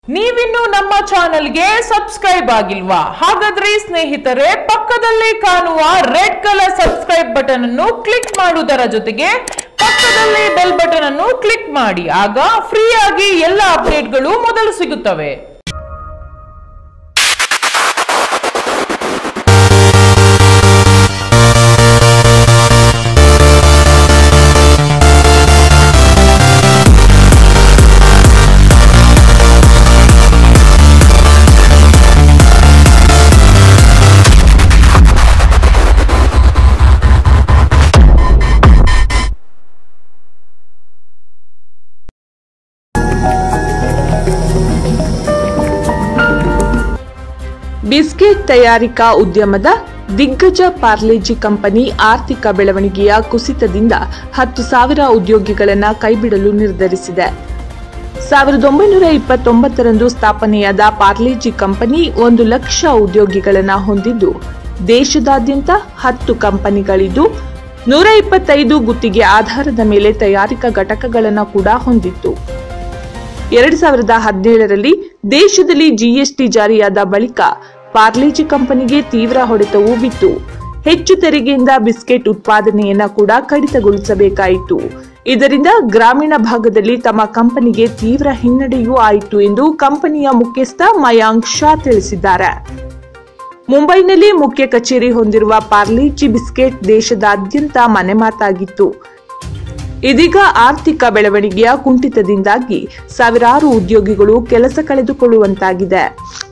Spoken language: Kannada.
ನೀವಿನ್ನು ನಮ್ಮ ಚಾನೆಲ್ಗೆ ಸಬ್ಸ್ಕ್ರೈಬ್ ಆಗಿಲ್ವಾ ಹಾಗಾದ್ರೆ ಸ್ನೇಹಿತರೆ ಪಕ್ಕದಲ್ಲಿ ಕಾಣುವ ರೆಡ್ ಕಲರ್ ಸಬ್ಸ್ಕ್ರೈಬ್ ಬಟನ್ ಅನ್ನು ಕ್ಲಿಕ್ ಮಾಡುವುದರ ಜೊತೆಗೆ ಪಕ್ಕದಲ್ಲಿ ಬೆಲ್ ಬಟನ್ ಅನ್ನು ಕ್ಲಿಕ್ ಮಾಡಿ ಆಗ ಫ್ರೀ ಆಗಿ ಎಲ್ಲ ಅಪ್ಡೇಟ್ಗಳು ಮೊದಲು ಸಿಗುತ್ತವೆ ಬಿಸ್ಕೆಟ್ ತಯಾರಿಕಾ ಉದ್ಯಮದ ದಿಗ್ಗಜ ಪಾರ್ಲೆಜಿ ಕಂಪನಿ ಆರ್ಥಿಕ ಬೆಳವಣಿಗೆಯ ಕುಸಿತದಿಂದ ಹತ್ತು ಸಾವಿರ ಉದ್ಯೋಗಿಗಳನ್ನು ಕೈಬಿಡಲು ನಿರ್ಧರಿಸಿದೆ ಸಾವಿರದ ಒಂಬೈನೂರ ಇಪ್ಪತ್ತೊಂಬತ್ತರಂದು ಸ್ಥಾಪನೆಯಾದ ಪಾರ್ಲೆಜಿ ಕಂಪನಿ ಒಂದು ಲಕ್ಷ ಉದ್ಯೋಗಿಗಳನ್ನು ಹೊಂದಿದ್ದು ದೇಶದಾದ್ಯಂತ ಹತ್ತು ಕಂಪನಿಗಳಿದ್ದು ನೂರ ಇಪ್ಪತ್ತೈದು ಗುತ್ತಿಗೆ ಆಧಾರದ ಮೇಲೆ ತಯಾರಿಕಾ ಘಟಕಗಳನ್ನು ಕೂಡ ಹೊಂದಿತ್ತು ಎರಡು ಸಾವಿರದ ಹದಿನೇಳರಲ್ಲಿ ದೇಶದಲ್ಲಿ ಜಿಎಸ್ಟಿ ಜಾರಿಯಾದ ಬಳಿಕ ಪಾರ್ಲೇಜಿ ಕಂಪನಿಗೆ ತೀವ್ರ ಹೊಡೆತವು ಬಿತ್ತು ಹೆಚ್ಚು ತೆರಿಗೆಯಿಂದ ಬಿಸ್ಕೆಟ್ ಉತ್ಪಾದನೆಯನ್ನ ಕೂಡ ಕಡಿತಗೊಳಿಸಬೇಕಾಯಿತು ಇದರಿಂದ ಗ್ರಾಮೀಣ ಭಾಗದಲ್ಲಿ ತಮ್ಮ ಕಂಪನಿಗೆ ತೀವ್ರ ಹಿನ್ನಡೆಯೂ ಆಯಿತು ಎಂದು ಕಂಪನಿಯ ಮುಖ್ಯಸ್ಥ ಮಯಾಂಕ್ ಶಾ ತಿಳಿಸಿದ್ದಾರೆ ಮುಂಬೈನಲ್ಲಿ ಮುಖ್ಯ ಕಚೇರಿ ಹೊಂದಿರುವ ಪಾರ್ಲೇಜಿ ಬಿಸ್ಕೆಟ್ ದೇಶದಾದ್ಯಂತ ಮನೆಮಾತಾಗಿತ್ತು ಇದೀಗ ಆರ್ಥಿಕ ಬೆಳವಣಿಗೆಯ ಕುಂಠಿತದಿಂದಾಗಿ ಸಾವಿರಾರು ಉದ್ಯೋಗಿಗಳು ಕೆಲಸ ಕಳೆದುಕೊಳ್ಳುವಂತಾಗಿದೆ